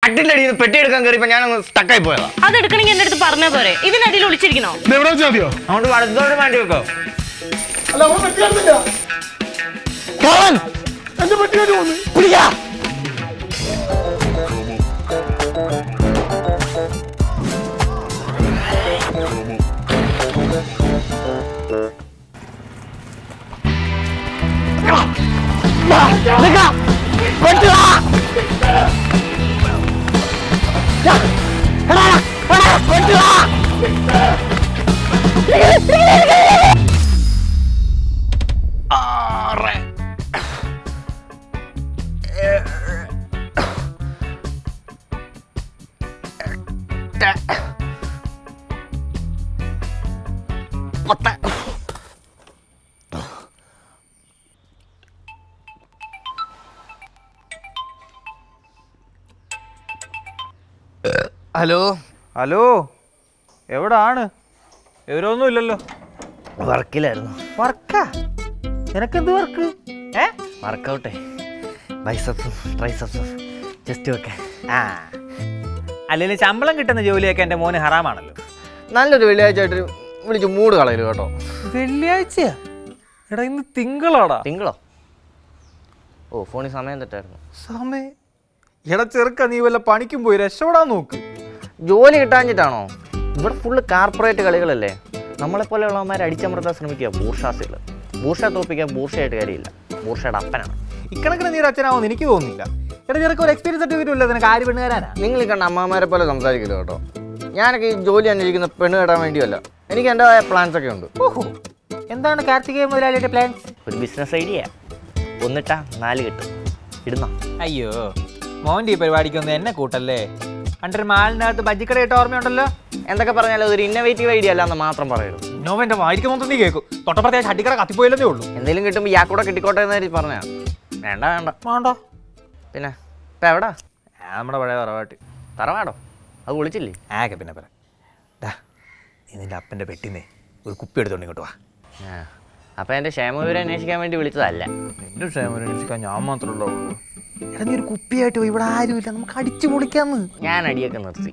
കട്ടിന്റെ അടിയിൽ നിന്ന് പെട്ടി എടുക്കാൻ കയറിയപ്പോ ഞാനങ്ങ് സ്റ്റക്കായി പോയതാ അത് എടുക്കണമെങ്കിൽ എന്റെ അടുത്ത് പറഞ്ഞ പോരെ ഇതിനടിയിൽ ഒളിച്ചിരിക്കണോ ഇത് എവിടെ വെച്ചാൽ മതിയോ അതുകൊണ്ട് വലത്തോട്ട് മാറ്റി വെക്കോ അല്ല അവൻ പെട്ടി കാണുന്നില്ല എന്റെ പെട്ടി കണ്ടു പോന്ന് ഹലോ ഹലോ എവിടാണ് വിവരമൊന്നും ഇല്ലല്ലോ വർക്കിലായിരുന്നു വർക്കാ നിനക്കെന്ത് വർക്ക് ഏ വർക്കൗട്ടേ ബൈസപ്സും ട്രൈസപ്സും ജസ്റ്റ് ഒക്കെ ആ അല്ലെങ്കിൽ ശമ്പളം കിട്ടുന്ന ജോലിയൊക്കെ എൻ്റെ മോന് ഹറാമാണല്ലോ നല്ലൊരു വെള്ളിയാഴ്ച ആയിട്ട് വിളിച്ച് മൂട് കളയല് കേട്ടോ വെള്ളിയാഴ്ചയാ എടാ ഇന്ന് തിങ്കളാടാ തിങ്കളോ ഓ ഫോണിൽ സമയം തെറ്റായിരുന്നു സമയം എടാ ചെറുക്ക നീ വല്ല പണിക്കും പോയി രക്ഷപ്പെടാൻ നോക്ക് ജോലി കിട്ടാഞ്ഞിട്ടാണോ ഇവിടെ ഫുള്ള് കാർപ്പറേറ്റ് കളികളല്ലേ നമ്മളെപ്പോലെയുള്ളവന്മാരെ അടിച്ചമർത്താൻ ശ്രമിക്കുക ബൂർഷാസികൾ ബൂർഷ തോപ്പിക്കാൻ ബൂർഷയായിട്ട് കാര്യമില്ല ബൂർഷയുടെ അപ്പനാണ് ഇക്കണക്കിന് നീ ഒരു അച്ഛനാവുമെന്ന് എനിക്ക് തോന്നുന്നില്ല എടാ ചെറുക്ക ഒരു എക്സ്പീരിയൻസ് സർട്ടിഫിക്കറ്റ് ഇല്ല നിനക്ക് ആര് പെണ്ണ് തരാനാ നിങ്ങൾ ഈ കണ്ട അമ്മമാരെ പോലെ സംസാരിക്കില്ല കേട്ടോ ഞാനൊക്കെ ഈ ജോലി അന്വേഷിക്കുന്ന പെണ്ണ് കേട്ടാൻ വേണ്ടിയല്ല എനിക്ക് എൻ്റെതായ പ്ലാൻസ് ഒക്കെ ഉണ്ട് ഓഹോ എന്താണ് കാർത്തികേയ മുതലാളിയുടെ പ്ലാൻസ് ഒരു ബിസിനസ് ഐഡിയ ഒന്നിട്ടാ നാല് കിട്ടും ഇടുന്നോ അയ്യോ മോൻ്റെ ഈ പരിപാടിക്കൊന്നും എന്നെ കൂട്ടല്ലേ അണ്ടൊരു മാലിനകത്ത് ബജ്ജിക്കട ഇട്ട ഓർമ്മയുണ്ടല്ലോ എന്തൊക്കെ പറഞ്ഞാലും അതൊരു ഇന്നോവേറ്റീവ് ഐഡിയ അല്ല എന്ന് മാത്രം പറയരുത് നോവന്റെ വായിരിക്കും മൊത്തം നീ കേൾക്കും തൊട്ടപ്പുറത്തെ ചട്ടിക്കട കത്തിപ്പോയില്ലെന്നേ ഉള്ളൂ എന്തെങ്കിലും കിട്ടുമ്പോൾ യാക്കൂടെ കിട്ടിക്കോട്ടെ എന്ന് കരുതി പറഞ്ഞാ വേണ്ട വേണ്ട വേണ്ടോ പിന്നെ ഇപ്പം എവിടാ നമ്മുടെ പഴയ തറവാട്ട് തറവാടോ അത് വിളിച്ചില്ലേ ആകെ പിന്നെ പറ ഡാ നീ നിന്റെ അപ്പൻ്റെ പെട്ടിന്നേ ഒരു കുപ്പി എടുത്തോണ്ട് ഇങ്ങോട്ട് വാ ആ അപ്പം എൻ്റെ ക്ഷേമവിവരം അന്വേഷിക്കാൻ വേണ്ടി വിളിച്ചതല്ല നിന്റെ ക്ഷേമം അന്വേഷിക്കാൻ ഞാൻ മാത്രമേ ഉണ്ടാവുള്ളൂ എടാ നീ ഒരു കുപ്പിയായിട്ട് പോയി ഇവിടെ ആരുമില്ല നമുക്ക് അടിച്ചു പൊളിക്കാന്ന് ഞാൻ അടിയൊക്കെ നിർത്തി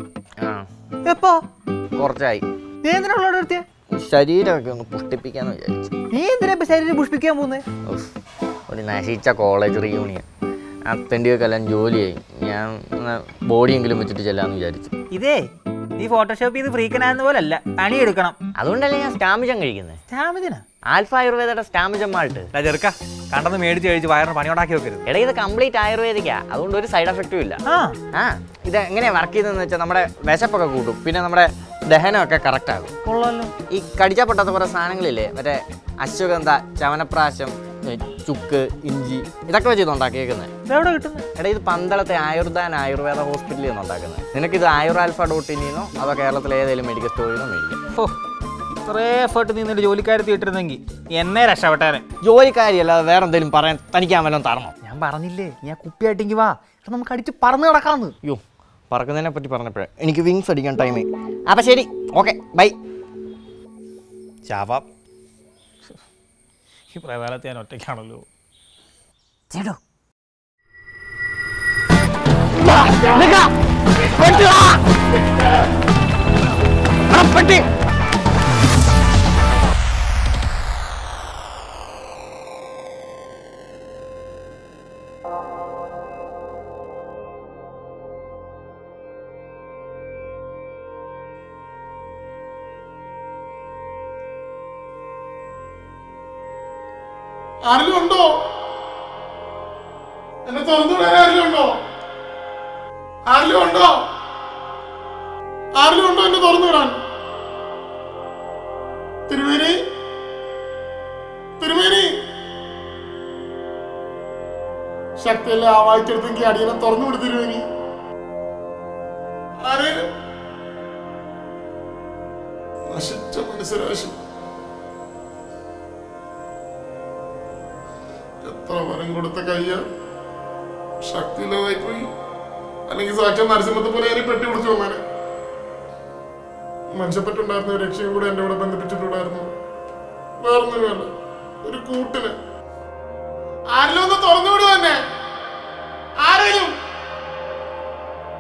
ആ എപ്പോ കുറച്ചായി നീ എന്തിനുള്ള നിർത്തിയ ശരീരമൊക്കെ ഒന്ന് പുഷ്ടിപ്പിക്കാന്ന് വിചാരിച്ചു നീ എന്തിനാ ഇപ്പൊ ശരീരം പുഷ്പിക്കാൻ പോകുന്നേ ഉഫ്, ഒരു നശിച്ച കോളേജ് റീയൂണിയൻ അത്തൻ്റെയൊക്കെ എല്ലാം ജോലിയായി ഞാൻ ബോഡിയെങ്കിലും വെച്ചിട്ട് ചെല്ലാന്ന് വിചാരിച്ചു ഇതേ നീ ഫോട്ടോഷോപ്പ് ചെയ്ത് ഫ്രീക്കനാകുന്ന പോലല്ല പണി എടുക്കണം അതുകൊണ്ടല്ലേ ഞാൻ സ്റ്റാമിജം കഴിക്കുന്നത് സ്റ്റാമിന ആൽഫ ആയുർവേദയുടെ സ്റ്റാമിജം മാൾട്ട് ചെറുക്ക കണ്ടെന്ന് മേടിച്ച് കഴിച്ച് വയറിന് പണിയുണ്ടാക്കി വെക്കരുത് എടാ ഇത് കംപ്ലീറ്റ് ആയുർവേദിക്കാ അതുകൊണ്ട് ഒരു സൈഡ് എഫക്റ്റും ഇല്ല ആ ആ ഇത് എങ്ങനെയാ വർക്ക് ചെയ്തതെന്ന് വെച്ചാൽ നമ്മുടെ വിശപ്പൊക്കെ കൂട്ടും പിന്നെ നമ്മുടെ ദഹനമൊക്കെ കറക്റ്റ് ആകും കൊള്ളാലോ ഈ കടിച്ചാൽ പൊട്ടാത്ത കുറേ സാധനങ്ങളില്ലേ മറ്റേ അശ്വഗന്ധ ചവനപ്രാശം ഏ, ചുക്ക് ഇഞ്ചി ഇതൊക്കെ വെച്ച് ഇത് ഉണ്ടാക്കിയേക്കുന്നത് ഇതെവിടെ കിട്ടുന്നത് എടാ ഇത് പന്തളത്തെ ആയുർദാൻ ആയുർവേദ ഹോസ്പിറ്റലിൽ നിന്ന് ഉണ്ടാക്കുന്നത് നിനക്കിത് ആയുർ ആൽഫ ഡോട്ട് ഇനിന്നോ അതോ കേരളത്തിലെ ഏതെങ്കിലും മെഡിക്കൽ സ്റ്റോറിൽ നിന്നോ മേടിക്കാം ഓ ഇത്രേ എഫേർട്ട് നീ നിന്റെ ജോലിക്കാരത്തി ഇട്ടിരുന്നെങ്കിൽ എന്നെ രക്ഷപ്പെട്ടേനെ ജോലിക്കാരിയല്ലാതെ വേറെ എന്തെങ്കിലും പറയാൻ തനിക്കാൻ വല്ലതും തരണോ ഞാൻ പറഞ്ഞില്ലേ ഞാൻ കുപ്പിയായിട്ടെങ്കിൽ വാ എടാ നമുക്ക് അടിച്ച് പറന്ന് കിടക്കാന്ന് അയ്യോ പറക്കുന്നതിനെ പറ്റി പറഞ്ഞപ്പോഴേ എനിക്ക് വിങ്സ് അടിക്കാൻ ടൈമേ അപ്പം ശരി ഓക്കെ ബൈ ചാവാം ഈ പ്രകാലത്ത് ഞാൻ ഒറ്റയ്ക്കാണല്ലോ ചേട്ടോ ആരെങ്കിലും ഉണ്ടോ എന്നെ തുറന്നു വിടാൻ ആരെങ്കിലും ഉണ്ടോ ആരെങ്കിലും ഉണ്ടോ ആരെങ്കിലും ഉണ്ടോ എന്നെ തുറന്നു വിടാൻ തിരുമേനി തിരുമേനി ശക്തിയല്ല ആ വായിച്ചെടുത്തെങ്കിൽ അടിയനെ തുറന്നു വിട് തിരുമേനി ആരേലും നശിച്ച മനസ്സിലാശം എത്ര വരം കൊടുത്ത കയ്യ ശക്തിയില്ലാതായി പോയി അല്ലെങ്കിൽ സാക്ഷാൽ നരസിംഹത്തെ പോലെ ഞാൻ പെട്ടി പിടിച്ചു വന്നാനെ മനുഷ്യപ്പറ്റുണ്ടായിരുന്ന ഒരു രക്ഷയും കൂടെ എന്റെ കൂടെ ബന്ധിപ്പിച്ചിട്ടുണ്ടായിരുന്നു വേറൊന്നുമല്ല ഒരു കൂട്ടിന് ആരെങ്കിലും ഒന്ന് തുറന്നു വിടുക തന്നെ ആരെയും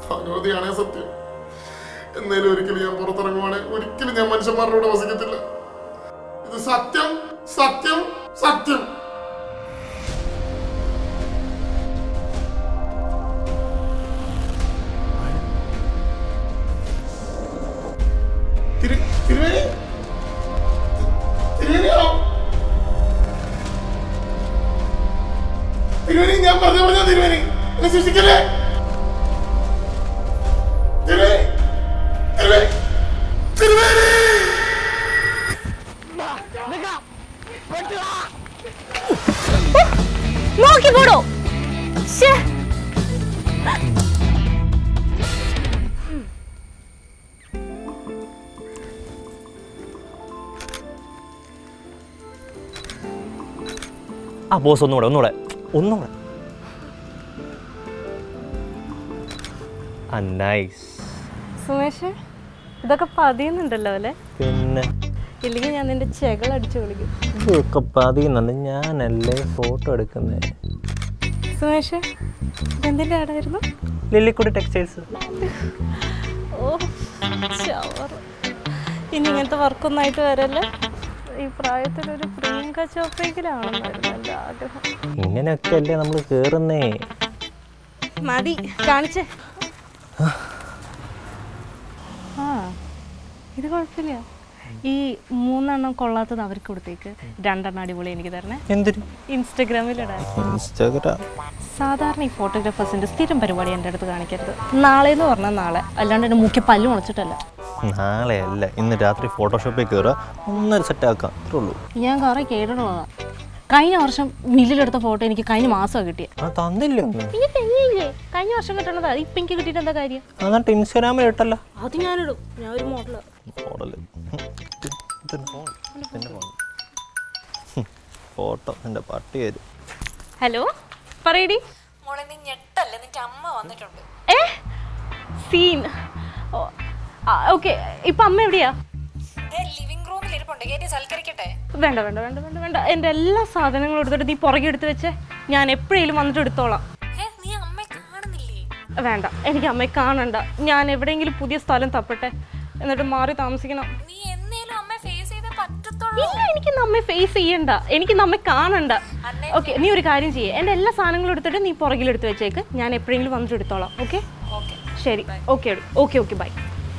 ഭഗവതിയാണേ സത്യം എന്നേലും ഒരിക്കലും ഞാൻ പുറത്തിറങ്ങുവാണെ ഒരിക്കലും ഞാൻ മനുഷ്യന്മാരുടെ കൂടെ വസിക്കത്തില്ല ഇത് സത്യം സത്യം സത്യം തിരു- തിരുവേണി തിരുവേണിയാണോ തിരുവേണി ഞാൻ പറഞ്ഞു പറഞ്ഞ തിരുവേണി എന്നെ ശിക്ഷിക്കല്ലേ തിരുവേണി തിരുവേണി തിരുവേണി നോക്കി പോടോ ശ്ശേ. ആ ബോസ് ഒന്നുകൂടെ ഒന്നുകൂടെ ഒന്നുകൂടെ ആ നൈസ് സുമേഷ് ഇതൊക്കെ പതിയുന്നുണ്ടല്ലോ അല്ലേ പിന്നെ ഇല്ലെങ്കിൽ ഞാൻ നിന്റെ ചെകൾ അടിച്ചു വിളിക്കും ഇതൊക്കെ പതിയുന്നുണ്ട് ഞാനല്ലേ ഫോട്ടോ എടുക്കുന്നത് സുമേഷ് എന്തിന്റെ ആടായിരുന്നു ലില്ലിക്കുടി ടെക്സ്റ്റൈൽസ് ഓ ചവർ ഇനി ഇങ്ങനത്തെ വർക്കൊന്നും ആയിട്ട് വരല്ലേ ഈ പ്രായത്തിൽ ഒരു പ്രിയങ്ക ചോപ്രയ്ക്കലാണെന്നായിരുന്നു എൻ്റെ ആഗ്രഹം ഇങ്ങനെയൊക്കെ അല്ലേ നമ്മൾ കയറുന്നേ മതി കാണിച്ചേ ആ ഇത് കുഴപ്പമില്ല ഈ മൂന്നെണ്ണം കൊള്ളാത്തത് അവർക്ക് കൊടുത്തേക്ക് രണ്ടെണ്ണം അടിപൊളി എനിക്ക് തരണേ എന്തിനു ഇൻസ്റ്റഗ്രാമിലിടാൻ ഇൻസ്റ്റാഗ്രാം സാധാരണ ഈ ഫോട്ടോഗ്രാഫേഴ്സിന്റെ സ്ഥിരം പരിപാടി എൻ്റെ അടുത്ത് കാണിക്കരുത് നാളെ എന്ന് പറഞ്ഞാൽ നാളെ അല്ലാണ്ട് എൻ്റെ മുഖ്യ പല്ല് മുളച്ചിട്ടല്ല നാളെ അല്ല ഇന്ന് രാത്രി ഫോട്ടോഷോപ്പിൽ കയറുക ഒന്നര സെറ്റ് ആക്കാം അത്രേ ഉള്ളൂ ഞാൻ കുറെ കേട്ടിട്ടുള്ളതാ കഴിഞ്ഞ വർഷം മില്ലിലെടുത്ത ഫോട്ടോ എനിക്ക് കഴിഞ്ഞ മാസമാണ് കിട്ടിയത് ആ തന്നില്ല ഒന്ന് ഈ തെങ്ങിയില്ലേ കഴിഞ്ഞ വർഷം കിട്ടണതാ ഇപ്പം എനിക്ക് കിട്ടിയിട്ട് എന്താ കാര്യം എന്നിട്ട് ഇൻസ്റ്റാഗ്രാമിൽ ഇട്ടല്ലോ അത് ഞാനിടും ഞാൻ ഒരു മോഡലാണ് മോഡല് ഫോട്ടോ എൻ്റെ പട്ടി വരും ഹലോ പറയടി മോളെ നീ ഞെട്ടല്ലേ നിന്റെ അമ്മ വന്നിട്ടുണ്ട് ഏ സീൻ ഓക്കെ ഇപ്പൊ അമ്മ എവിടെയാ ലിവിംഗ് റൂമിൽ ഇരിപ്പുണ്ട് കയറ്റി സൽക്കരിക്കട്ടെ വേണ്ട വേണ്ട വേണ്ട വേണ്ട വേണ്ട എൻ്റെ എല്ലാ സാധനങ്ങളും എടുത്തിട്ട് നീ പുറകെ എടുത്ത് വെച്ചേ ഞാൻ എപ്പോഴേലും വന്നിട്ട് എടുത്തോളാം ഏ നീ അമ്മയെ കാണുന്നില്ലേ വേണ്ട എനിക്ക് അമ്മയെ കാണണ്ട ഞാൻ എവിടെയെങ്കിലും പുതിയ സ്ഥലം തപ്പട്ടെ എന്നിട്ട് മാറി താമസിക്കണം നീ എന്നേലും അമ്മയെ ഫേസ് ചെയ്തേ പറ്റത്തുള്ളൂ ഇല്ല എനിക്ക് നമ്മെ ഫേസ് ചെയ്യണ്ട എനിക്ക് നമ്മെ കാണണ്ട ഓക്കെ നീ ഒരു കാര്യം ചെയ്യേ എൻ്റെ എല്ലാ സാധനങ്ങളും എടുത്തിട്ട് നീ പുറകിലെടുത്ത് വെച്ചേക്ക് ഞാൻ എപ്പോഴെങ്കിലും വന്നിട്ട് എടുത്തോളാം ഓക്കെ ശരി okay okay okay bye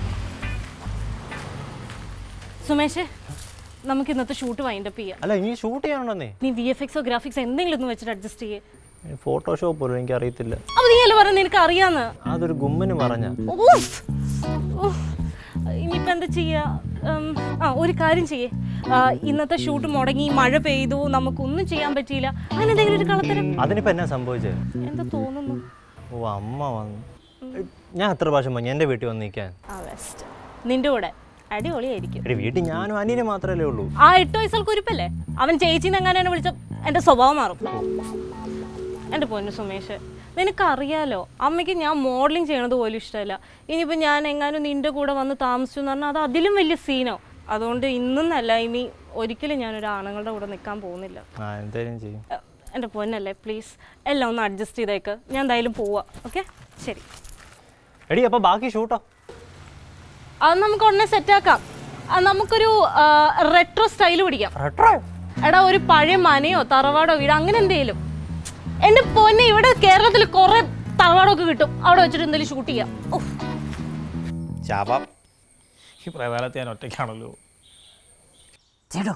Sumesh നമുക്ക് ഇന്നത്തെ ഷൂട്ട് വൈൻഡപ്പ് ചെയ്യാം അല്ല ഇനി ഷൂട്ട് ചെയ്യാനുണ്ടെന്നേ നീ വി എഫ് എക്സോ ഗ്രാഫിക്സ് എന്തെങ്കിലും ഒന്ന് വെച്ചിട്ട് അഡ്ജസ്റ്റ് ചെയ്യേ ഫോട്ടോഷോപ്പ് പോലും എനിക്ക് അറിയത്തില്ല അപ്പോൾ നീ അല്ലേ പറഞ്ഞ നിനക്ക് അറിയാന്ന് അതൊരു ഗുമ്മന് പറഞ്ഞ ഊഫ്. ഊഫ്. ഇനിയിപ്പോ എന്താ ചെയ്യാ ഉം, ആ ഒരു കാര്യം ചെയ്യേ ആ, ഇന്നത്തെ ഷൂട്ട് മുടങ്ങി മഴ പെയ്തു നമുക്കൊന്നും ചെയ്യാൻ പറ്റിയില്ല അങ്ങനെ എന്തെങ്കിലും ഒരു കളത്തരം അതിനിപ്പോ എന്നാ സംഭവിച്ചത് എന്താ തോന്നുന്നു ഓ അമ്മ വന്നു ഞാൻ എത്ര പ്രാവശ്യം പറഞ്ഞു എൻ്റെ വീട്ടിൽ വന്ന് നിൽക്കാൻ ആ ബെസ്റ്റ് നിന്റെ കൂടെ അടിപൊളിയായിരിക്കും എടി വീട്ടിൽ ഞാനും അനിയനെ മാത്രമല്ലേ ഉള്ളൂ ആ എട്ട് വയസ്സുള്ള കുരിപ്പല്ലേ അവൻ ചേച്ചിന്ന് എങ്ങനെ എന്നെ വിളിച്ച എൻ്റെ സ്വഭാവം മാറും എൻ്റെ പൊന്നു സുമേഷ് നിനക്കറിയാലോ അമ്മയ്ക്ക് ഞാൻ മോഡലിംഗ് ചെയ്യണത് പോലും ഇഷ്ടമല്ല ഇനിയിപ്പോൾ ഞാൻ എങ്ങാനും നിൻ്റെ കൂടെ വന്ന് താമസിച്ചു എന്ന് പറഞ്ഞാൽ അത് അതിലും വലിയ സീനോ അതുകൊണ്ട് ഇന്നല്ല ഇനി ഒരിക്കലും ഞാനൊരു ആണുങ്ങളുടെ കൂടെ നിൽക്കാൻ പോകുന്നില്ല ആ എന്തായാലും ചെയ്യും എ, എൻ്റെ പൊന്നല്ലേ പ്ലീസ് എല്ലാം ഒന്ന് അഡ്ജസ്റ്റ് ചെയ്തേക്ക് ഞാൻ എന്തായാലും പോവാ ഓക്കെ ശരി എടി അപ്പോൾ ബാക്കി ഷൂട്ടോ അത് നമുക്ക് ഉടനെ സെറ്റാക്കാം നമുക്കൊരു റെട്രോ സ്റ്റൈൽ പിടിക്കാം റെട്രോ എടാ ഒരു പഴയ മനയോ തറവാടോ വീടോ അങ്ങനെ എന്തേലും എന്റെ പൊന്നെ ഇവിടെ കേരളത്തിൽ കുറെ തറവാടൊക്കെ കിട്ടും അവിടെ വെച്ചിട്ട് എന്തെങ്കിലും ഷൂട്ട് ചെയ്യാം ഉഫ്. ശാപം ഈ പ്രകാലത്ത് ഞാൻ ഒറ്റയ്ക്കാണല്ലോ ചേട്ടോ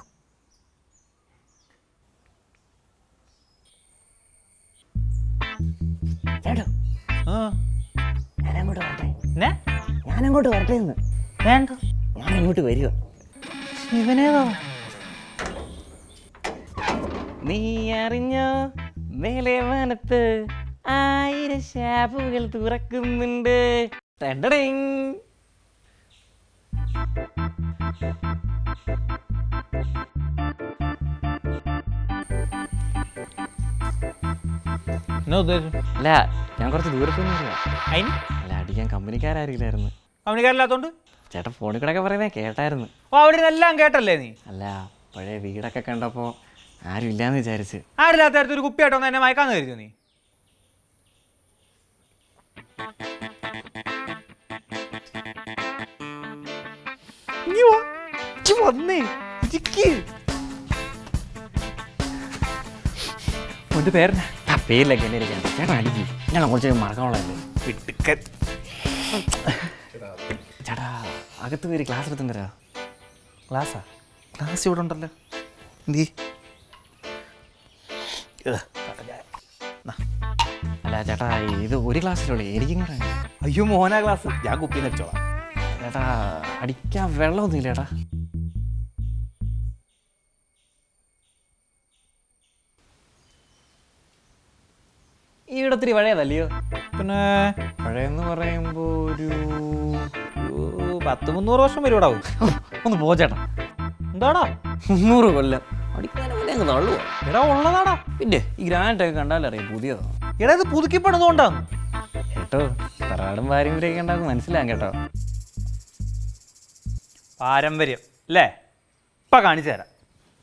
ചേട്ടോ ആ ഞാനങ്ങോട്ട് വരട്ടെ എന്നെ ഞാനങ്ങോട്ട് വരട്ടെ എന്ന് വേണ്ട ഞാൻ ഇങ്ങോട്ട് വരിക ഇവനേതാ നീ അറിഞ്ഞോ മേലെ വാനത്ത് ആയിരം ഷാപ്പുകൾ തുറക്കുന്നുണ്ട് ടണ്ടടിങ്. എന്നാ ഉദ്ദേശം അല്ല ഞാൻ കുറച്ച് ദൂരത്തു നിന്നില്ല അതിന് അല്ല അടിക്കാൻ കമ്പനിക്കാരില്ലായിരുന്നു അവനിക്കാരില്ലാത്തോണ്ട് ചേട്ടൻ ഫോണിൽ കൂടെ ഒക്കെ പറയുന്നത് കേട്ടായിരുന്നു ഓ അവിടെ എല്ലാം കേട്ടല്ലേ നീ അല്ല പഴയ വീടൊക്കെ കണ്ടപ്പോൾ ആരും ഇല്ലാന്ന് വിചാരിച്ച് ആരില്ലാത്ത അടുത്ത് ഒരു കുപ്പിയായിട്ടൊന്ന് എന്നെ മയക്കാന്ന് കരുതി നീ വന്നേ ഇരിക്ക് മോന്റെ പേരനാ ആ പേരിലൊക്കെ എന്നെ ഇരിക്കാൻ ചേട്ടാ അടിക്ക് ഞാൻ കുറച്ച് മറക്കാനുള്ളതല്ലേ പിട്ടുക്കൻ ചേട്ടാ അകത്ത് പേര് ക്ലാസ് എടുത്തും തരാ ക്ലാസ്സാ ക്ലാസ് ഇവിടെ ഉണ്ടല്ലോ എന്തി അല്ല ചേട്ടാ ഇത് ഒരു ക്ലാസ്സിലുള്ളൂ എനിക്കും കൂടെ അയ്യോ മോനാ ക്ലാസ് ഞാൻ കുപ്പി നടിച്ചോളാം ചേട്ടാ അടിക്കാൻ വെള്ളമൊന്നുമില്ല ചേട്ടാ ഈ ഇടത്തിരി പഴയതല്ലയോ പിന്നെ പഴയെന്ന് പറയുമ്പോൾ ഒരു ഒരു പത്ത് മുന്നൂറ് വർഷം വരുവിടാവും ഒന്ന് പോ ചേട്ടാ എന്താടാ മുന്നൂറ് കൊല്ലം അടിക്കുന്നതിന് മുന്നേ അങ്ങ് തള്ളുവോ എടാ ഉള്ളതാടാ പിന്നെ ഈ ഗ്രാൻഡൊക്കെ കണ്ടാലറിയാം പുതിയതാണ് എടാ ഇത് പുതുക്കി പണിതുകൊണ്ടാണ് കേട്ടോ തറവാടും പാരമ്പര്യമൊക്കെ ഉണ്ടാകും മനസ്സിലാകും കേട്ടോ പാരമ്പര്യം അല്ലേ ഇപ്പൊ കാണിച്ചു തരാം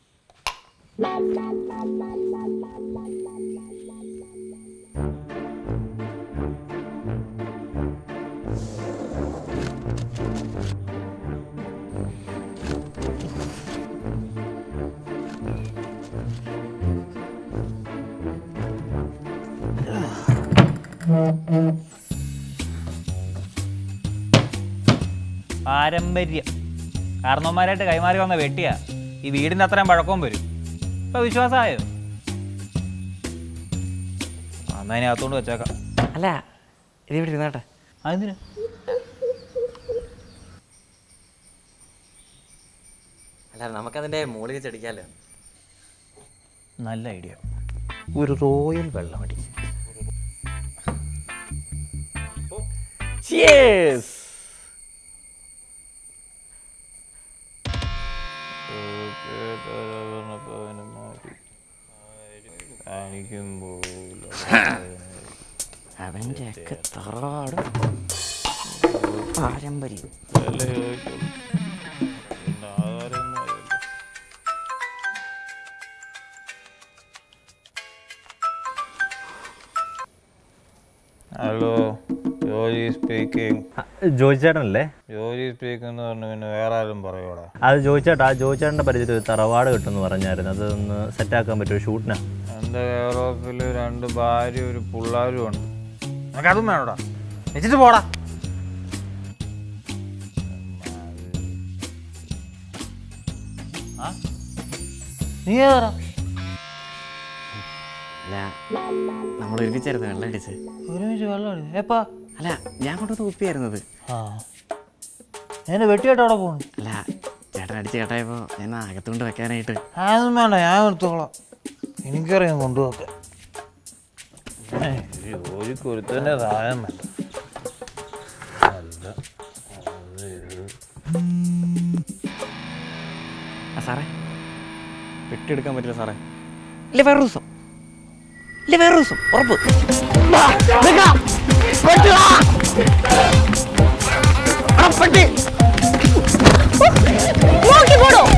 പാരമ്പര്യം കാരണവന്മാരായിട്ട് കൈമാറി വന്ന വെട്ടിയാ ഈ വീടിൻ്റെ അത്രയും പഴക്കവും വരും ഇപ്പൊ വിശ്വാസമായോ അന്ന് അതിനകത്തോണ്ട് വെച്ചേക്കാം അല്ല ഇത് ഇവിടെ ഇരുന്നാട്ടെ അതിന് അല്ല നമുക്കതിൻ്റെ മുകളിൽ വെച്ചടിക്കാമല്ലോ നല്ല ഐഡിയ ഒരു റോയൽ വെള്ളമടി Cheers! അവൻ്റെ ഒക്കെ തറവാട് പാരമ്പര്യം ഹലോ ജോജി സ്പീക്കിംഗ് ജോയിച്ചേട്ടനല്ലേ ജോജി സ്പീക്കിംഗ് എന്ന് പറഞ്ഞു പിന്നെ വേറെ ആരും പറയൂടാ അത് ജോയിച്ചേട്ടാ ആ ജോയിച്ചേട്ടൻ്റെ പരിചയത്തിൽ ഒരു തറവാട് കിട്ടുമെന്ന് പറഞ്ഞായിരുന്നു അതൊന്ന് സെറ്റാക്കാൻ പറ്റുമോ ഷൂട്ടിനാ എൻ്റെ യൂറോപ്പിൽ രണ്ട് ഭാര്യ ഒരു പിള്ളേരും ഉണ്ട് നിനക്കതും വേണോടാ വെച്ചിട്ട് പോടാ നീ ഏതാ അല്ല നമ്മൾ ഒരുമിച്ചായിരുന്നു വെള്ളം അടിച്ച് ഒരുമിച്ച് വെള്ളം ഏപ്പാ അല്ല ഞാൻ കൊണ്ടുവന്ന് കുപ്പിയായിരുന്നത് ആ എന്നെ വെട്ടിയായിട്ട് അവിടെ പോകണം അല്ല ചേട്ടൻ അടിച്ച് കേട്ടായപ്പോൾ ഞാൻ അകത്തുകൊണ്ട് വെക്കാനായിട്ട് അതൊന്നും വേണ്ട ഞാൻ എടുത്തോളാം എനിക്കറിയാം കൊണ്ടുപോക്കെ ജോലിക്ക് ഒരുത്തന്നെ സഹായം വേണ്ട ആ സാറേ വെട്ടിയെടുക്കാൻ പറ്റില്ല സാറേ ഇല്ല വേറെ ദിവസം ഇല്ല വേറെ ദിവസം ഉറപ്പ് നോക്കി പോടോ